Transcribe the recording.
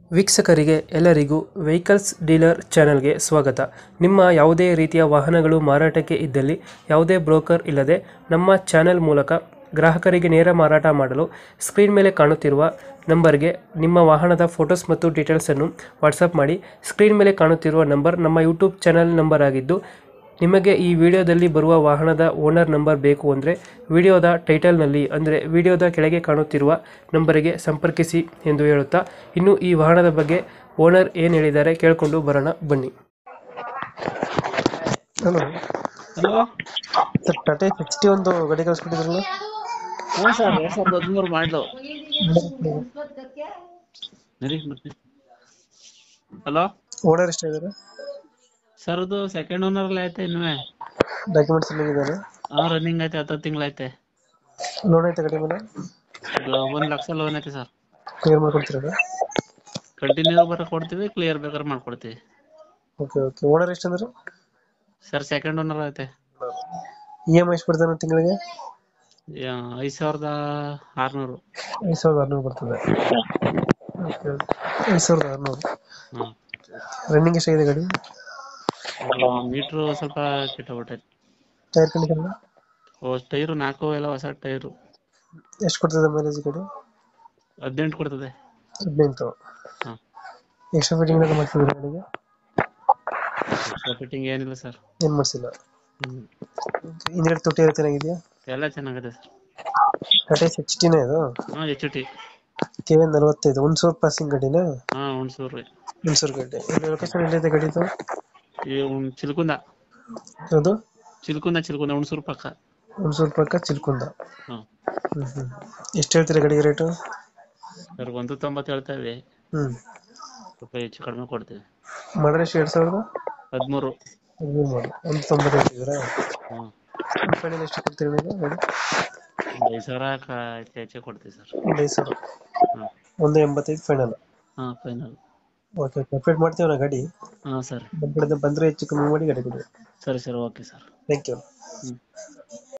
ವೀಕ್ಷಕರಿಗೆ ಎಲ್ಲರಿಗೂ vehicles dealer ಚಾನೆಲ್ಗೆ ಸ್ವಾಗತ ನಿಮ್ಮ ಯಾವುದೇ ರೀತಿಯ ವಾಹನಗಳು ಮಾರಾಟಕ್ಕೆ ಇದ್ದಲ್ಲಿ ಯಾವುದೇ ಬ್ರೋಕರ್ ಇಲ್ಲದೆ ನಮ್ಮ ಚಾನೆಲ್ ಮೂಲಕ ಗ್ರಾಹಕರಿಗೆ ನೇರ ಮಾರಾಟ ಮಾಡಲು ಸ್ಕ್ರೀನ್ ಮೇಲೆ ಕಾಣುತ್ತಿರುವ ನಂಬರ್ಗೆ ನಿಮ್ಮ ವಾಹನದ ಫೋಟೋಸ್ ಮತ್ತು ಡೀಟೇಲ್ಸನ್ನು ವಾಟ್ಸಪ್ ಮಾಡಿ ಸ್ಕ್ರೀನ್ ಮೇಲೆ ಕಾಣುತ್ತಿರುವ ನಂಬರ್ ನಮ್ಮ ಯೂಟ್ಯೂಬ್ ಚಾನೆಲ್ ನಂಬರ್ ಆಗಿದ್ದು ನಿಮಗೆ ಈ ವಿಡಿಯೋದಲ್ಲಿ ಬರುವ ವಾಹನದ ಓನರ್ ನಂಬರ್ ಬೇಕು ಅಂದರೆ ವಿಡಿಯೋದ ಟೈಟಲ್ನಲ್ಲಿ ಅಂದರೆ ವಿಡಿಯೋದ ಕೆಳಗೆ ಕಾಣುತ್ತಿರುವ ನಂಬರಿಗೆ ಸಂಪರ್ಕಿಸಿ ಎಂದು ಹೇಳುತ್ತಾ ಇನ್ನು ಈ ವಾಹನದ ಬಗ್ಗೆ ಓನರ್ ಏನು ಹೇಳಿದ್ದಾರೆ ಕೇಳಿಕೊಂಡು ಬರೋಣ ಬನ್ನಿ hello hello sir Tata sixty ಒಂದು ಗಾಡಿ ಕಳಿಸ್ಕೊಟ್ಟಿದ್ರಲ್ಲ ಹ್ಞೂ ಸರ್ ಎರಡ್ ಸಾವಿರದ ಹದಿಮೂರು ಮಾಡಲು ನಡಿ ಮತ್ತೆ ಹಲೋ ಓನರ್ ಎಷ್ಟಾಗಿದ್ದಾರೆ ಸರ್ ಅದು ಸೆಕೆಂಡ್ ಓನರ್ ಅಲ್ಲಿ ಐತೆ ಇನ್ನೂ ಡಾಕ್ಯುಮೆಂಟ್ಸ್ ಎಲ್ಲ ಇದ್ದಾರೆ ಹಾ ರನ್ನಿಂಗ್ ಐತೆ ಹತ್ತು ತಿಂಗಳು ಐತೆ ಲೋನ್ ಐತೆ ಗಾಡಿ ಮೇಲೆ ಇದು ಒಂದ್ ಲಕ್ಷ ಲೋನ್ ಐತೆ ಸರ್ ಕ್ಲಿಯರ್ ಮಾಡ್ಕೊಡ್ತೀರಾ ಕಂಟಿನ್ಯೂ ಬರ ಕೊಡ್ತೀವಿ ಕ್ಲಿಯರ್ ಬೇಕಾದ್ರೆ ಮಾಡ್ಕೊಡ್ತೀವಿ ಓಕೆ ಓಕೆ ಓನರ್ ಎಷ್ಟಂದ್ರೆ ಸರ್ ಸೆಕೆಂಡ್ ಓನರ್ ಐತೆ ಇ ಎಮ್ ಐ ಎಷ್ಟು ಬರ್ತಾನೆ ತಿಂಗಳಿಗೆ ಯಾ- ಐದ್ ಸಾವಿರದ ಆರ್ನೂರು ಐದು ಸಾವಿರದ ಆರುನೂರು ಬರ್ತದೆ ಓಕೆ ಐದು ಸಾವಿರದ ಆರುನೂರು ಹ್ಮ್ ರನ್ನಿಂಗ್ ಎಷ್ಟಾಗಿದೆ ಗಾಡಿ ಮೀಟ್ರು ಸ್ವಲ್ಪ ಕೆಟ್ಟಬಿಟ್ಟೈತೆ ಟೈರ್ ಕಂಡೀಷನ್ ಓ ಟೈರು ನಾಲ್ಕು ಎಲ್ಲ ಹೊಸ ಟೈರು ಎಷ್ಟು ಕೊಡ್ತದೆ ಮೈಲೇಜ್ ಗಾಡಿ ಹದಿನೆಂಟು ಕೊಡ್ತದೆ ಹದಿನೆಂಟು ಹಾ ಎಕ್ಸ್ಟ್ರಾ ಫಿಟ್ಟಿಂಗ್ ಎಲ್ಲ ಮಾಡ್ತಿದ್ರೆ ಗಾಡಿಗೆ ಎಕ್ಸ್ಟ್ರಾ ಫಿಟ್ಟಿಂಗ್ ಏನಿಲ್ಲ ಸರ್ ಏನು ಮಾಡಿಸಿಲ್ಲ ಹ್ಮ್ ಹಿಂದ್ಗಡೆ ತೊಟ್ಟಿ ಎಲ್ಲ ಚೆನ್ನಾಗಿದೆಯಾ ಎಲ್ಲ ಚೆನ್ನಾಗಿದೆ ಸರ್ ಟಾಟಾ ಸಿಕ್ಸ್ ಟಿನೇ ಇದು ಹಾ ಎಚ್ ಟಿ ಕೆ ಎನ್ ನಲವತ್ತೈದು ಹುಣಸೂರು ಪಾಸಿಂಗ್ ಗಾಡಿನಾ ಹಾ ಹುಣಸೂರು ರೀ ಹುಣಸೂರು ಗಾಡಿ ಇದು ಲೊಕೇಶನ್ ಎಲ್ಲಿದೆ ಗಾಡಿದು ಈ ಉಣ್- ಚಿಲ್ಕುಂದ ಅದು ಚಿಲ್ಕುಂದ ಚಿಲ್ಕುಂದ ಹುಣಸೂರು ಪಕ್ಕ ಹುಣಸೂರು ಪಕ್ಕ ಚಿಲ್ಕುಂದ ಹ್ಮ್ ಹ್ಞೂ ಹ್ಞೂ ಎಷ್ಟು ಹೇಳ್ತೀರಾ ಗಾಡಿಗೆ ರೇಟು ಸರ್ ಒಂದು ತೊಂಬತ್ತು ಹೇಳ್ತಾ ಇವಿ ಹ್ಞೂ ಸ್ವಲ್ಪ ಹೆಚ್ಚು ಕಡಿಮೆ ಕೊಡ್ತೀವಿ ಮಾಡಿದ್ರೆ ಎಷ್ಟು ಎರಡು ಸಾವಿರದ ಹದಿಮೂರು ಹದಿಮೂರು ಮಾಡಿ ಒಂದು ತೊಂಬತ್ತು ಹೇಳ್ತಿದ್ದೀರಾ ಹ್ಮ್ ಫೈನಲ್ ಎಷ್ಟು ಕೊಡ್ತೀರಾ ನೀವು ಗಾಡಿ ಒಂದು ಐದು ಸಾವಿರ ಕ- ಹೆಚ್ಚು ಹೆಚ್ಚು ಕೊಡ್ತೀವಿ ಸರ್ ಒಂದು ಐದು ಸಾವಿರ ಹ್ಮ್ ಒಂದು ಎಂಬತ್ತೈದು ಫೈನಲ್ ಹಾ ಫೈನಲ್ ಓಕೆ ಕಂಪ್ಲೀಟ್ ಮಾಡ್ತೀವಿ ನಾ ಗಾಡಿ ಹಾ ಸರ್ ನಮ್ಮ ಕಡೆಯಿಂದ ಬಂದರೆ ಹೆಚ್ಚು ಕಮ್ಮಿ ಮಾಡಿ ಗಾಡಿ ಕೊಡಿ ಸರಿ sir okay sir thank you hmm